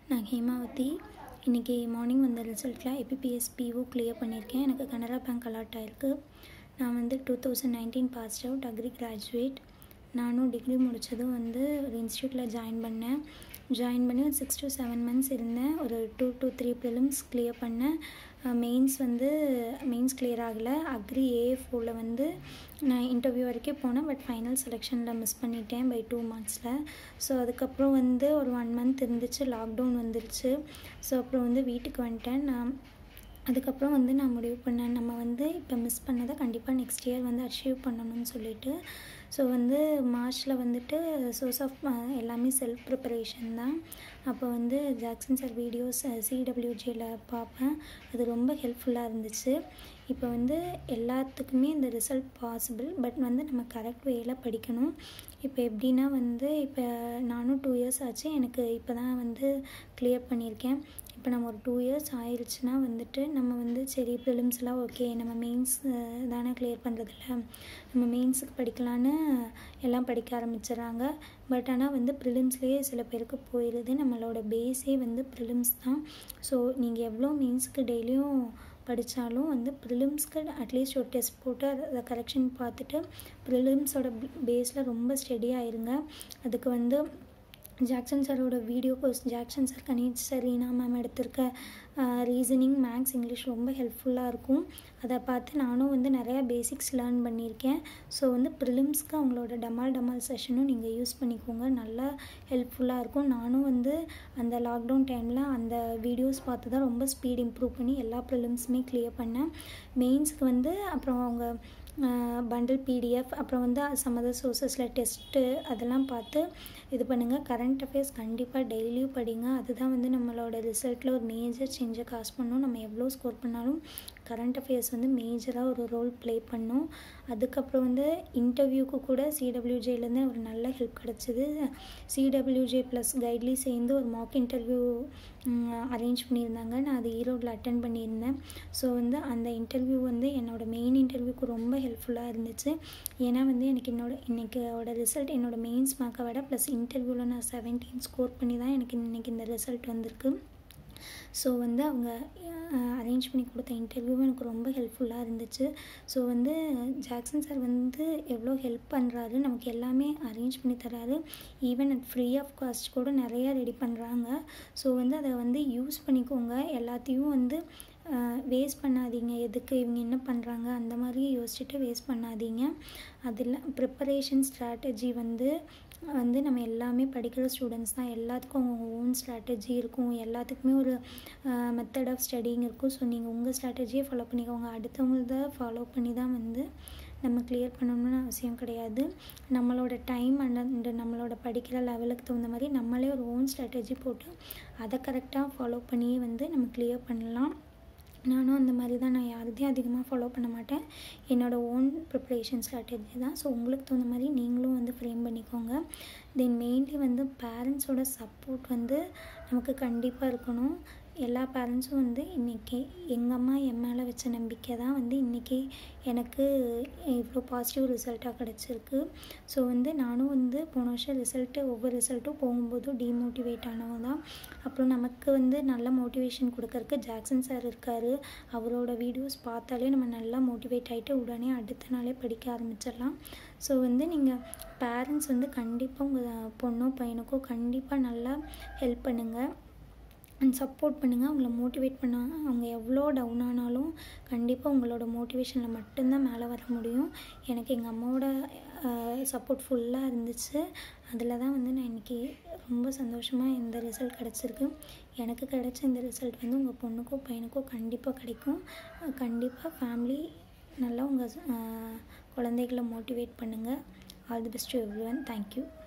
நான் ஹேமாவதி இன்றைக்கி மார்னிங் வந்த ரிசல்ட்டில் எபிபிஎஸ் பிஓ கிளியர் பண்ணியிருக்கேன் எனக்கு கனரா பேங்க் அலாட் ஆயிருக்கு நான் வந்து two thousand nineteen passed out agri graduate நானும் டிகிரி முடித்ததும் வந்து ஒரு இன்ஸ்டியூட்டில் ஜாயின் பண்ணேன் ஜாயின் பண்ணி ஒரு சிக்ஸ் டு செவன் மந்த்ஸ் இருந்தேன் ஒரு two to three prelims clear பண்ணேன் மெயின்ஸ் வந்து மெயின்ஸ் கிளியர் ஆகலை அக்ரி ஏஎஃப்ஓவில் வந்து நான் இன்டர்வியூ வரைக்கும் போனேன் பட் ஃபைனல் செலெக்ஷனில் மிஸ் பண்ணிட்டேன் பை டூ மந்த்ஸில் ஸோ அதுக்கப்புறம் வந்து ஒரு ஒன் மந்த் இருந்துச்சு லாக்டவுன் வந்துருச்சு ஸோ அப்புறம் வந்து வீட்டுக்கு வந்துட்டேன் நான் அதுக்கப்புறம் வந்து நான் முடிவு பண்ணேன் நம்ம வந்து இப்போ மிஸ் பண்ணதை கண்டிப்பாக நெக்ஸ்ட் இயர் வந்து அச்சீவ் பண்ணணும்னு சொல்லிட்டு ஸோ வந்து மார்ச்சில் வந்துட்டு சோர்ஸ் ஆஃப் எல்லாமே செல்ஃப் ப்ரிப்பரேஷன் தான் அப்போ வந்து ஜாக்சன் சார் வீடியோஸ் சிடபிள்யூஜியில் பார்ப்பேன் அது ரொம்ப ஹெல்ப்ஃபுல்லாக இருந்துச்சு இப்போ வந்து எல்லாத்துக்குமே இந்த ரிசல்ட் பாசிபிள் பட் வந்து நம்ம கரெக்ட் வேயில் படிக்கணும் இப்போ எப்படின்னா வந்து இப்போ நானும் டூ இயர்ஸ் ஆச்சு எனக்கு இப்போ தான் வந்து கிளியர் பண்ணியிருக்கேன் இப்போ நம்ம ஒரு டூ இயர்ஸ் ஆயிடுச்சுன்னா வந்துட்டு நம்ம வந்து சரி ப்ரிலிம்ஸ்லாம் ஓகே நம்ம மெயின்ஸ் தானே கிளியர் பண்ணுறதில்ல நம்ம மெயின்ஸுக்கு படிக்கலான்னு எல்லாம் படிக்க ஆரம்பிச்சிடுறாங்க பட் ஆனால் வந்து ப்ரிலிம்ஸ்லேயே சில பேருக்கு போயிடுது நம்மளோட பேஸே வந்து ப்ரிலிம்ஸ் தான் ஸோ நீங்கள் எவ்வளோ மெயின்ஸுக்கு டெய்லியும் படித்தாலும் வந்து ப்ரிலிம்ஸ்க்கு அட்லீஸ்ட் ஒரு டெஸ்ட் போட்டு அதை கரெக்ஷன் பார்த்துட்டு ப்ரிலிம்ஸோட பேஸில் ரொம்ப ஸ்டெடியாக இருங்க அதுக்கு வந்து ஜாக்சன் சாரோட video course Jackson sir Ganesh sir Reena ma'am எடுத்திருக்க ரீசனிங் மேக்ஸ் இங்கிலீஷ் ரொம்ப ஹெல்ப்ஃபுல்லாக இருக்கும் அதை பார்த்து நானும் வந்து நிறையா பேசிக்ஸ் லேர்ன் பண்ணியிருக்கேன் ஸோ வந்து ப்ரிலிம்ஸ்க்கு அவங்களோட டமால் டமால் செஷனும் நீங்கள் யூஸ் பண்ணிக்கோங்க நல்லா ஹெல்ப்ஃபுல்லாக இருக்கும் நானும் வந்து அந்த லாக்டவுன் டைமில் அந்த வீடியோஸ் பார்த்து தான் ரொம்ப ஸ்பீட் இம்ப்ரூவ் பண்ணி எல்லா ப்ரிலிம்ஸுமே கிளியர் பண்ணேன் மெயின்ஸ்க்கு வந்து அப்புறம் அவங்க பண்டில் பிடிஎஃப் அப்புறம் வந்து சம் அதர் சோர்ஸஸில் டெஸ்ட்டு அதெல்லாம் பார்த்து இது பண்ணுங்கள் கரண்ட் அஃபேர்ஸ் கண்டிப்பாக டெய்லியும் படிங்க அதுதான் வந்து நம்மளோட ரிசல்ட்டில் ஒரு மேஜர் சேஞ்சை காசு பண்ணும் நம்ம எவ்வளோ ஸ்கோர் பண்ணாலும் கரண்ட் அஃபேர்ஸ் வந்து மேஜராக ஒரு ரோல் ப்ளே பண்ணும் அதுக்கப்புறம் வந்து இன்டர்வியூக்கு கூட சிடபிள்யூஜேலேருந்து ஒரு நல்ல ஹெல்ப் கிடச்சிது சிடபிள்யூஜே ப்ளஸ் கைட்லி சேர்ந்து ஒரு மாக் இன்டர்வியூ அரேஞ்ச் பண்ணியிருந்தாங்க நான் அது ஈரோடில் அட்டன் பண்ணியிருந்தேன் ஸோ வந்து அந்த இன்டர்வியூ வந்து என்னோடய மெயின் இன்டர்வியூக்கு ரொம்ப ஹெல்ப்ஃபுல்லாக இருந்துச்சு ஏன்னா வந்து எனக்கு என்னோட இன்றைக்கோட ரிசல்ட் என்னோடய மெயின்ஸ் மார்க்கை விட ப்ளஸ் இன்டர்வியூவில் நான் செவன்டீன் ஸ்கோர் பண்ணி தான் எனக்கு இன்றைக்கி இந்த ரிசல்ட் வந்திருக்கு ஸோ வந்து அவங்க அரேஞ்ச் பண்ணி கொடுத்த இன்டர்வியூவும் எனக்கு ரொம்ப ஹெல்ப்ஃபுல்லாக இருந்துச்சு ஸோ வந்து ஜாக்சன் சார் வந்து எவ்வளோ ஹெல்ப் பண்ணுறாரு நமக்கு எல்லாமே அரேஞ்ச் பண்ணி தராரு even at free of cost கூட நிறையா ரெடி பண்ணுறாங்க ஸோ வந்து அதை வந்து யூஸ் பண்ணிக்கோங்க எல்லாத்தையும் வந்து வேஸ்ட் பண்ணாதீங்க எதுக்கு இவங்க என்ன பண்ணுறாங்க அந்த மாதிரி யோசிச்சுட்டு வேஸ்ட் பண்ணாதீங்க அதில் ப்ரிப்பரேஷன் ஸ்ட்ராட்டஜி வந்து வந்து நம்ம எல்லாமே படிக்கிற ஸ்டூடெண்ட்ஸ் தான் எல்லாத்துக்கும் அவங்க ஓன் ஸ்ட்ராட்டஜி இருக்கும் எல்லாத்துக்குமே ஒரு மெத்தட் ஆஃப் ஸ்டடிங் இருக்கும் ஸோ நீங்கள் உங்கள் ஸ்ட்ராட்டஜியை ஃபாலோ பண்ணிக்கோங்க அடுத்தவங்களத ஃபாலோ பண்ணி தான் வந்து நம்ம கிளியர் பண்ணணும்னு அவசியம் கிடையாது நம்மளோட டைம் அண்ட் நம்மளோட படிக்கிற லெவலுக்கு தகுந்த மாதிரி நம்மளே ஒரு ஓன் ஸ்ட்ராட்டஜி போட்டு அதை கரெக்டாக ஃபாலோ பண்ணி வந்து நம்ம கிளியர் பண்ணலாம் நானும் அந்த மாதிரி தான் நான் யாருதையும் அதிகமாக ஃபாலோ பண்ண மாட்டேன் என்னோடய ஓன் ப்ரிப்ரேஷன் ஸ்ட்ராட்டஜி தான் ஸோ உங்களுக்கு தகுந்த மாதிரி நீங்களும் வந்து ஃப்ரேம் பண்ணிக்கோங்க தென் மெயின்லி வந்து பேரண்ட்ஸோட சப்போர்ட் வந்து நமக்கு கண்டிப்பாக இருக்கணும் எல்லா பேரண்ட்ஸும் வந்து இன்றைக்கி எங்கள் அம்மா என் மேலே வச்ச நம்பிக்கை தான் வந்து இன்றைக்கி எனக்கு இவ்வளோ பாசிட்டிவ் ரிசல்ட்டாக கிடச்சிருக்கு ஸோ வந்து நானும் வந்து போன வருஷம் ரிசல்ட்டு ஒவ்வொரு ரிசல்ட்டும் போகும்போதும் டிமோட்டிவேட் ஆனவங்க தான் அப்புறம் நமக்கு வந்து நல்ல மோட்டிவேஷன் கொடுக்கறக்கு ஜாக்சன் சார் இருக்கார் அவரோட வீடியோஸ் பார்த்தாலே நம்ம நல்லா மோட்டிவேட் ஆகிட்டு உடனே அடுத்த நாளே படிக்க ஆரம்பிச்சிடலாம் ஸோ வந்து நீங்கள் பேரண்ட்ஸ் வந்து கண்டிப்பாக உங்கள் பொண்ணோ பையனுக்கோ கண்டிப்பாக நல்லா ஹெல்ப் பண்ணுங்கள் அண்ட் சப்போர்ட் பண்ணுங்கள் அவங்கள மோட்டிவேட் பண்ண அவங்க எவ்வளோ டவுன் ஆனாலும் கண்டிப்பாக உங்களோட மோட்டிவேஷனில் மட்டும்தான் மேலே வர முடியும் எனக்கு எங்கள் அம்மாவோட சப்போர்ட் ஃபுல்லாக இருந்துச்சு அதில் தான் வந்து நான் இன்றைக்கி ரொம்ப சந்தோஷமாக இந்த ரிசல்ட் கிடச்சிருக்கு எனக்கு கிடச்ச இந்த ரிசல்ட் வந்து உங்கள் பொண்ணுக்கோ பையனுக்கோ கண்டிப்பாக கிடைக்கும் கண்டிப்பாக ஃபேமிலி நல்லா உங்கள் குழந்தைகளை மோட்டிவேட் பண்ணுங்கள் all the best to everyone thank you